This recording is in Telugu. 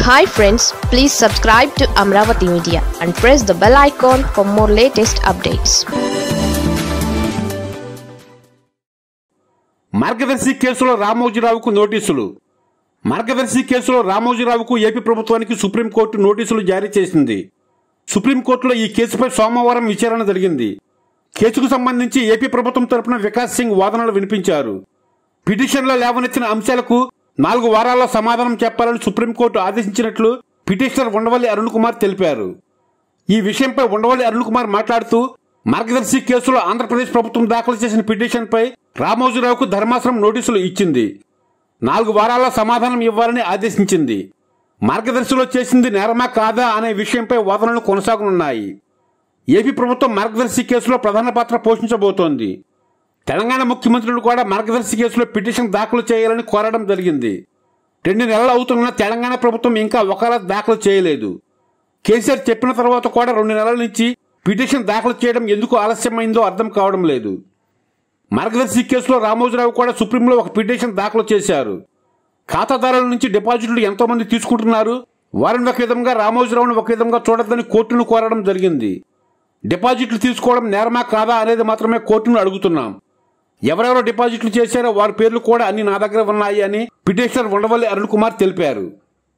hi friends please subscribe to Amaravati media and press the bell icon for more latest updates Margadarsi కేసులో రామోజీరావుకు నోటీసులు మార్గదర్శి కేసులో రామోజీరావుకు ఏపీ ప్రభుత్వానికి సుప్రీంకోర్టు నోటీసులు జారీ చేసింది సుప్రీంకోర్టులో ఈ కేసుపై సోమవారం విచారణ జరిగింది కేసుకు సంబంధించి ఏపీ ప్రభుత్వం తరపున వికాస్ సింగ్ వాదనలు వినిపించారు పిటిషన్లో లేవనెత్తిన అంశాలకు నాలుగు వారాల్లో సమాధానం చెప్పాలని సుప్రీంకోర్టు ఆదేశించినట్లు పిటిషనర్ ఉండవల్లి అరుణ్ కుమార్ తెలిపారు ఈ విషయంపై ఉండవల్లి అరుణ్ కుమార్ మాట్లాడుతూ మార్గదర్శి కేసులో ఆంధ్రప్రదేశ్ ప్రభుత్వం దాఖలు చేసిన పిటిషన్పై రామోజీరావుకు ధర్మాసనం నోటీసులు ఇచ్చింది నాలుగు వారాల్లో సమాధానం ఇవ్వాలని ఆదేశించింది మార్గదర్శిలో చేసింది నేరమా కాదా అనే విషయంపై వాదనలు కొనసాగనున్నాయి ఏపీ ప్రభుత్వం మార్గదర్శి కేసులో ప్రధాన పాత్ర పోషించబోతోంది తెలంగాణ ముఖ్యమంత్రులు కూడా మార్గదర్శి కేసులో పిటిషన్ దాఖలు చేయాలని కోరడం జరిగింది రెండు నెలలు అవుతున్న తెలంగాణ ప్రభుత్వం ఇంకా వకాలత్ దాఖలు చేయలేదు కేసీఆర్ చెప్పిన తర్వాత కూడా రెండు నెలల నుంచి పిటిషన్ దాఖలు చేయడం ఎందుకు ఆలస్యమైందో అర్థం కావడం లేదు మార్గదర్శి కేసులో రామోజీరావు కూడా సుప్రీంలో ఒక పిటిషన్ దాఖలు చేశారు ఖాతాదారుల నుంచి డిపాజిట్లు ఎంతో మంది తీసుకుంటున్నారు వారిని ఒక విధంగా రామోజీరావును ఒక విధంగా చూడొద్దని కోర్టును కోరడం జరిగింది డిపాజిట్లు తీసుకోవడం నేరమా కాదా అనేది మాత్రమే కోర్టును అడుగుతున్నాం ఎవరెవరో డిపాజిట్లు చేశారో వారి పేర్లు కూడా అన్ని నా దగ్గర ఉన్నాయి అని పిటిషనర్ ఉండవల్లి అరుణ్ కుమార్ తెలిపారు